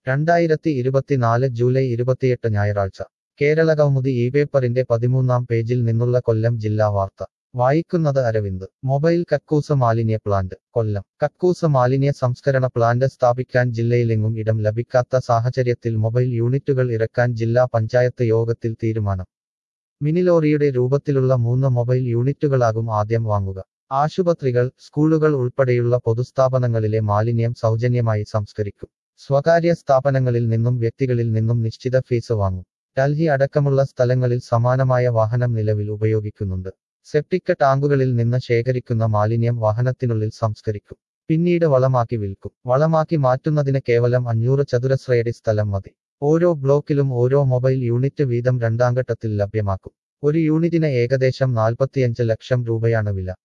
രണ്ടായിരത്തി ഇരുപത്തിനാല് ജൂലൈ ഇരുപത്തിയെട്ട് ഞായറാഴ്ച കേരള കൗമുദി ഈ പേപ്പറിന്റെ പതിമൂന്നാം പേജിൽ നിന്നുള്ള കൊല്ലം ജില്ലാ വാർത്ത വായിക്കുന്നത് അരവിന്ദ് മൊബൈൽ കക്കൂസ മാലിന്യ പ്ലാന്റ് കൊല്ലം കക്കൂസ മാലിന്യ സംസ്കരണ പ്ലാന്റ് സ്ഥാപിക്കാൻ ജില്ലയിലെങ്ങും ഇടം ലഭിക്കാത്ത സാഹചര്യത്തിൽ മൊബൈൽ യൂണിറ്റുകൾ ഇറക്കാൻ ജില്ലാ പഞ്ചായത്ത് യോഗത്തിൽ തീരുമാനം മിനിലോറിയുടെ രൂപത്തിലുള്ള മൂന്ന് മൊബൈൽ യൂണിറ്റുകളാകും ആദ്യം വാങ്ങുക ആശുപത്രികൾ സ്കൂളുകൾ ഉൾപ്പെടെയുള്ള പൊതുസ്ഥാപനങ്ങളിലെ മാലിന്യം സൗജന്യമായി സംസ്കരിക്കും സ്വകാര്യ സ്ഥാപനങ്ങളിൽ നിന്നും വ്യക്തികളിൽ നിന്നും നിശ്ചിത ഫീസ് വാങ്ങും ഡൽഹി അടക്കമുള്ള സ്ഥലങ്ങളിൽ സമാനമായ വാഹനം നിലവിൽ ഉപയോഗിക്കുന്നുണ്ട് സെപ്റ്റിക് ടാങ്കുകളിൽ നിന്ന് ശേഖരിക്കുന്ന മാലിന്യം വാഹനത്തിനുള്ളിൽ സംസ്കരിക്കും പിന്നീട് വളമാക്കി വിൽക്കും വളമാക്കി മാറ്റുന്നതിന് കേവലം അഞ്ഞൂറ് ചതുരശ്രയടി സ്ഥലം മതി ഓരോ ബ്ലോക്കിലും ഓരോ മൊബൈൽ യൂണിറ്റ് വീതം രണ്ടാം ഘട്ടത്തിൽ ലഭ്യമാക്കും ഒരു യൂണിറ്റിന് ഏകദേശം നാൽപ്പത്തിയഞ്ച് ലക്ഷം രൂപയാണ് വില